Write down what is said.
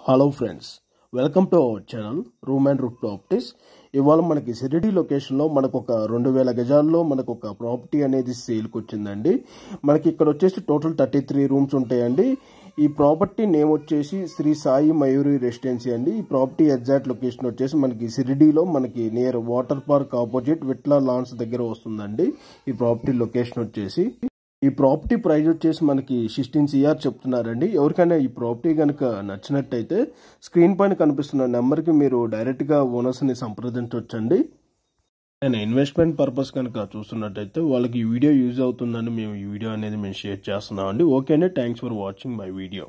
hello friends welcome to our channel room and Roop properties ఇవాళ మనకి సిరిడి లొకేషన్లో మనకు ఒక రెండు వేల గజాల్లో మనకు ఒక ప్రాపర్టీ అనేది సేల్కి వచ్చిందండి మనకి ఇక్కడ వచ్చేసి టోటల్ థర్టీ త్రీ రూమ్స్ ఉంటాయండి ఈ ప్రాపర్టీ నేమ్ వచ్చేసి శ్రీ సాయి మయూరి రెసిడెన్సీ అండి ఈ ప్రాపర్టీ ఎగ్జాక్ట్ లొకేషన్ వచ్చేసి మనకి సిరిడిలో మనకి నియర్ వాటర్ పార్క్ ఆపోజిట్ విట్లా లాన్స్ దగ్గర వస్తుందండి ఈ ప్రాపర్టీ లొకేషన్ వచ్చేసి ఈ ప్రాపర్టీ ప్రైస్ వచ్చేసి మనకి సిక్స్టీన్ సిఆర్ చెప్తున్నారండి ఎవరికైనా ఈ ప్రాపర్టీ కనుక నచ్చినట్టయితే స్క్రీన్ పైన కనిపిస్తున్న నెంబర్కి మీరు డైరెక్ట్గా ఓనర్స్ని సంప్రదించవచ్చండి నేను ఇన్వెస్ట్మెంట్ పర్పస్ కనుక చూస్తున్నట్టయితే వాళ్ళకి ఈ వీడియో యూజ్ అవుతుందని మేము ఈ వీడియో అనేది మేము షేర్ చేస్తున్నాం అండి ఓకే అండి thanks for watching my video